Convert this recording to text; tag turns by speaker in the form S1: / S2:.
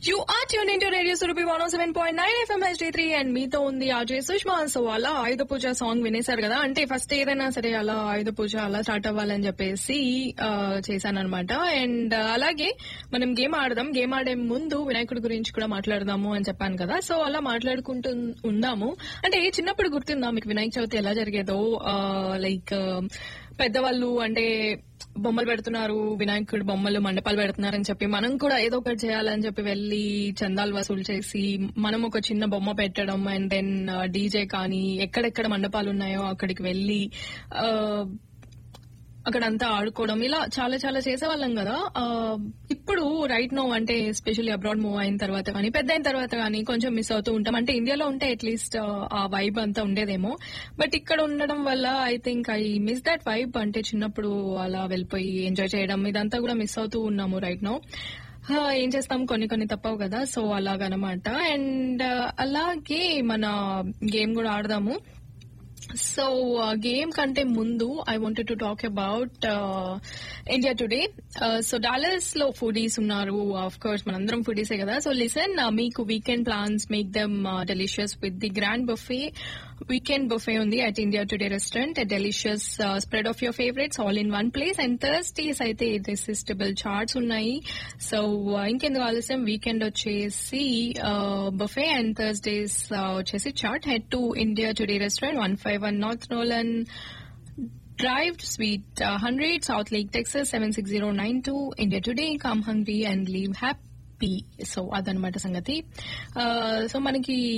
S1: You are tune into radio Surabhi one seven point nine FM HD three and మీతో ఉంది Ajay Sushma so అలా ఆయుధ పూజ song వినేశారు కదా అంటే ఫస్ట్ ఏదైనా సరే అలా ఆయుధ పూజ అలా స్టార్ట్ అవ్వాలని చెప్పేసి చేశాను అనమాట అండ్ అలాగే మనం గేమ్ ఆడదాం గేమ్ ఆడే ముందు వినాయకుడి గురించి కూడా మాట్లాడదాము అని చెప్పాను కదా సో అలా మాట్లాడుకుంటూ ఉందాము అంటే చిన్నప్పుడు గుర్తుందా మీకు వినాయక చవితి ఎలా జరిగేదో లైక్ పెద్దవాళ్ళు అంటే బొమ్మలు పెడుతున్నారు వినాయకుడు బొమ్మలు మండపాలు పెడుతున్నారని చెప్పి మనం కూడా ఏదో ఒకటి చేయాలని చెప్పి వెళ్లి చందాలు వసూలు చేసి మనం ఒక చిన్న బొమ్మ పెట్టడం అండ్ దెన్ డీజే కానీ ఎక్కడెక్కడ మండపాలు ఉన్నాయో అక్కడికి వెళ్లి అక్కడంతా ఆడుకోవడం ఇలా చాలా చాలా చేసేవాళ్ళం కదా ఇప్పుడు రైట్ నో అంటే ఎస్పెషల్లీ అబ్రాడ్ మూవ్ అయిన తర్వాత కానీ పెద్ద అయిన తర్వాత కానీ కొంచెం మిస్ అవుతూ ఉంటాం అంటే ఇండియాలో ఉంటే అట్లీస్ట్ ఆ వైబ్ అంతా ఉండేదేమో బట్ ఇక్కడ ఉండడం వల్ల I think I miss that vibe అంటే చిన్నప్పుడు అలా వెళ్ళిపోయి ఎంజాయ్ చేయడం ఇదంతా కూడా మిస్ అవుతూ ఉన్నాము రైట్ నో ఏం చేస్తాం కొన్ని కొన్ని తప్పవు కదా సో అలాగనమాట అండ్ అలాగే మన గేమ్ కూడా ఆడదాము సో గేమ్ కంటే ముందు I wanted to talk about India Today so Dallas లో ఫుడీస్ ఉన్నారు ఆఫ్ కోర్స్ మనందరం ఫుడీసే కదా సో లిసన్ మీకు weekend plans make them delicious with the grand buffet weekend buffet ఉంది at India Today restaurant delicious spread of your favourites all in one place and Thursdays అయితే irresistible chaats ఉన్నాయి so ఇంకెందుకు ఆలస్యం weekend వచ్చేసి buffet and Thursdays వచ్చేసి chaat head to India Today restaurant one five one north Nolan Drive Suite uh, 100 South Lake, Texas 76092. India Today, come hungry and leave happy. So అదనమాట సంగతి so మనకి